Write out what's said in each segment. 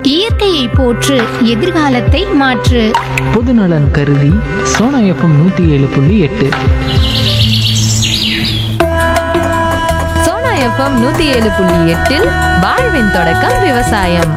இயற்கையை போற்று எதிர்காலத்தை மாற்று பொதுநலன் கருதி சோனா எஃப்எம் நூற்றி ஏழு புள்ளி எட்டு சோனா எஃப்எம் நூத்தி ஏழு புள்ளி எட்டில் வாழ்வின் தொடக்கம் விவசாயம்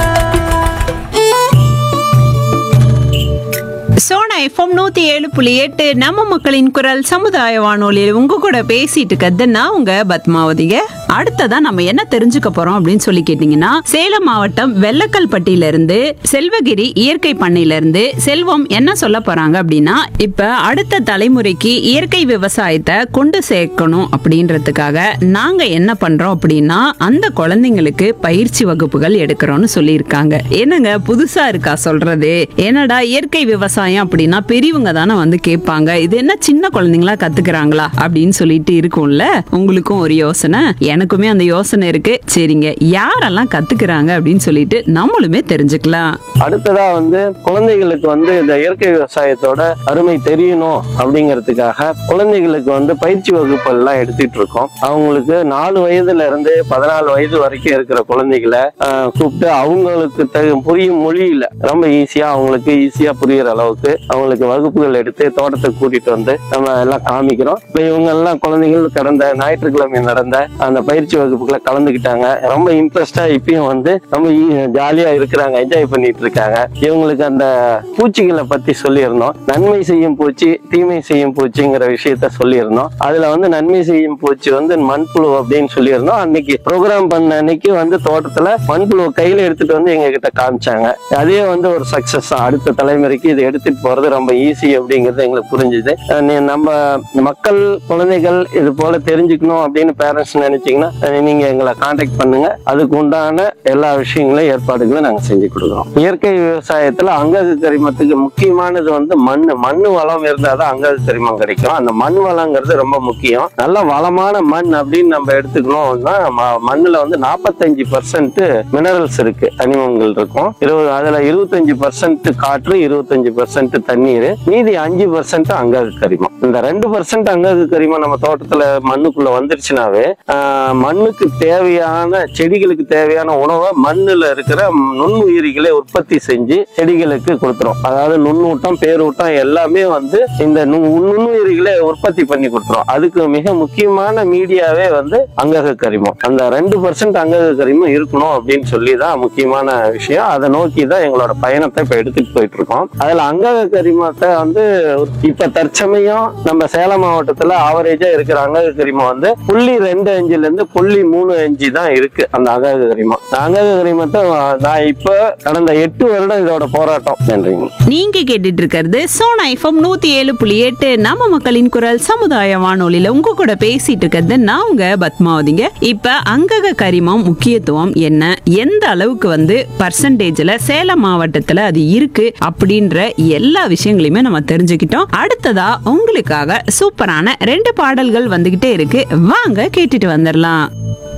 சோனா எஃப்எம் நூத்தி ஏழு புள்ளி எட்டு நம்ம மக்களின் குரல் சமுதாய வானொலியில் உங்க கூட பேசிட்டு இருக்கிறது நான் உங்க பத்மாவதிங்க அடுத்ததா நம்ம என்ன தெரிஞ்சுக்க போறோம் அப்படின்னு சொல்லி கேட்டீங்கன்னா சேலம் மாவட்டம் வெள்ளக்கல்பட்டியில இருந்து செல்வகிரி இயற்கை பண்ணையில இருந்து செல்வம் என்ன சொல்ல போறாங்க அப்படின்னா இப்ப அடுத்த தலைமுறைக்கு இயற்கை விவசாயத்தை கொண்டு சேர்க்கணும் அப்படின்றதுக்காக நாங்க என்ன பண்றோம் அப்படின்னா அந்த குழந்தைங்களுக்கு பயிற்சி வகுப்புகள் எடுக்கிறோம்னு சொல்லியிருக்காங்க என்னங்க புதுசா இருக்கா சொல்றது என்னடா இயற்கை விவசாயம் அப்படின்னா பெரியவங்க தானே வந்து கேட்பாங்க இது என்ன சின்ன குழந்தைங்களா கத்துக்கிறாங்களா அப்படின்னு சொல்லிட்டு இருக்கும்ல உங்களுக்கும் ஒரு யோசனை எனக்குமே அந்த யோசனை இருக்கு சரிங்க யாரெல்லாம் கத்துக்கிறாங்க அப்படின்னு சொல்லிட்டு நம்மளுமே தெரிஞ்சுக்கலாம் அடுத்ததா வந்து குழந்தைகளுக்கு வந்து இந்த இயற்கை விவசாயத்தோட அருமை தெரியணும் அப்படிங்கிறதுக்காக குழந்தைகளுக்கு வந்து பயிற்சி வகுப்புகள் எல்லாம் எடுத்துட்டு இருக்கோம் அவங்களுக்கு நாலு வயதுல இருந்து பதினாலு வயது வரைக்கும் இருக்கிற குழந்தைகளை ஆஹ், கூப்பிட்டு அவங்களுக்கு தகு புரியும் மொழியில ரொம்ப ஈஸியா அவங்களுக்கு ஈஸியா புரியுற அளவுக்கு அவங்களுக்கு வகுப்புகள் எடுத்து தோட்டத்துக்கு கூட்டிட்டு வந்து நம்ம எல்லாம் காமிக்கிறோம் இப்ப இவங்க எல்லாம் குழந்தைகள் கடந்த ஞாயிற்றுக்கிழமை நடந்த அந்த பயிற்சி வகுப்புகளை கலந்துக்கிட்டாங்க ரொம்ப இன்ட்ரெஸ்டா இப்பயும் வந்து ரொம்ப ஜாலியா இருக்கிறாங்க என்ஜாய் பண்ணிட்டு இருக்காங்க இவங்களுக்கு அந்த பூச்சிகளை பத்தி சொல்லியிருந்தோம் நன்மை செய்யும் பூச்சி தீமை செய்யும் பூச்சிங்கிற விஷயத்த சொல்லியிருந்தோம் அதுல வந்து நன்மை செய்யும் பூச்சி வந்து மண்புழு அப்படின்னு சொல்லியிருந்தோம் அன்னைக்கு ப்ரோக்ராம் பண்ண அன்னைக்கு வந்து தோட்டத்துல மண்புழுவை கையில எடுத்துட்டு வந்து எங்க கிட்ட காமிச்சாங்க அதே வந்து ஒரு சக்சஸ் அடுத்த தலைமுறைக்கு இதை எடுத்துட்டு போறது ரொம்ப ஈஸி அப்படிங்கிறது எங்களுக்கு புரிஞ்சுது அஹ் நீ- நம்ம மக்கள் குழந்தைகள் இது போல தெரிஞ்சுக்கணும் அப்படின்னு பேரண்ட்ஸ் நினைச்சீங்கன்னா அஹ் நீங்க எங்களை காண்டாக்ட் பண்ணுங்க அதுக்கு உண்டான எல்லா விஷயங்களையும் ஏற்பாடுகளும் நாங்க செஞ்சு கொடுக்குறோம் இயற்கை விவசாயத்துல அங்கக கரிமத்துக்கு முக்கியமானது வந்து மண் மண் வளம் இருந்தாதான் அங்கக கரிமம் கிடைக்கும் அந்த மண் வளங்கிறது ரொம்ப முக்கியம் நல்ல வளமான மண் அப்படின்னு நம்ம எடுத்துக்கணும்னா ம- மண்ணுல வந்து நாற்பத்தஞ்சு பர்சன்ட் மினரல்ஸ் இருக்கு தனிமங்கள் இருக்கும் இருபது அதுல இருபத்தஞ்சு பர்சன்ட் காற்று இருபத்தஞ்சு பர்சன்ட் தண்ணீர் மீதி அஞ்சு பர்சன்ட் அங்கக கரிமம் இந்த ரெண்டு பர்சன்ட் அங்கக கரிமம் நம்ம தோட்டத்துல மண்ணுக்குள்ள வந்துருச்சுனாவே ஆஹ், மண்ணுக்கு தேவையான செடிகளுக்கு தேவையான உணவை மண்ணுல இருக்கிற நுண்ணுயிரிகளை உற்பத்தி செஞ்சு செடிகளுக்கு கொடுத்துரும் அதாவது நுண்ணூட்டம் பேரூட்டம் எல்லாமே வந்து இந்த நு- நுண்ணுயிரிகளை உற்பத்தி பண்ணி கொடுத்துரும் அதுக்கு மிக முக்கியமான மீடியாவே வந்து அங்கக கரிமம் அந்த ரெண்டு பர்சன்ட் அங்கக கரிமம் இருக்கணும் அப்படின்னு சொல்லி தான் முக்கியமான விஷயம் அதை நோக்கி தான் எங்களோட பயணத்தை இப்ப எடுத்துட்டு போயிட்டு இருக்கோம் அதுல அங்கக கரிமத்தை வந்து இப்ப தற்சமயம் நம்ம சேலம் மாவட்டத்துல ஆவரேஜா இருக்கிற அங்கக கரிமம் வந்து புள்ளி ரெண்டு அஞ்சுல இருந்து புள்ளி மூணு அஞ்சு தான் இருக்கு அந்த அங்கக கரிமம் அந்த அங்கக கரிமத்தை நான் இப்ப கடந்த எட்டு வருடம் இதோட போராட்டம் நன்றிங்க நீங்க கேட்டுட்டு இருக்கிறது சோனா எஃப்எம் நூத்தி ஏழு புள்ளி எட்டு நம்ம மக்களின் குரல் சமுதாய வானொலியில உங்க கூட பேசிட்டு இருக்கிறது நான் உங்க பத்மாவதிங்க இப்ப அங்கக கரிமம் முக்கியத்துவம் என்ன எந்த அளவுக்கு வந்து பர்சன்டேஜ்ல சேலம் மாவட்டத்துல அது இருக்கு அப்படின்ற எல்லா விஷயங்களையுமே நம்ம தெரிஞ்சுக்கிட்டோம் அடுத்ததா உங்களுக்காக சூப்பரான ரெண்டு பாடல்கள் வந்துகிட்டே இருக்கு வாங்க கேட்டுட்டு வந்துடலாம்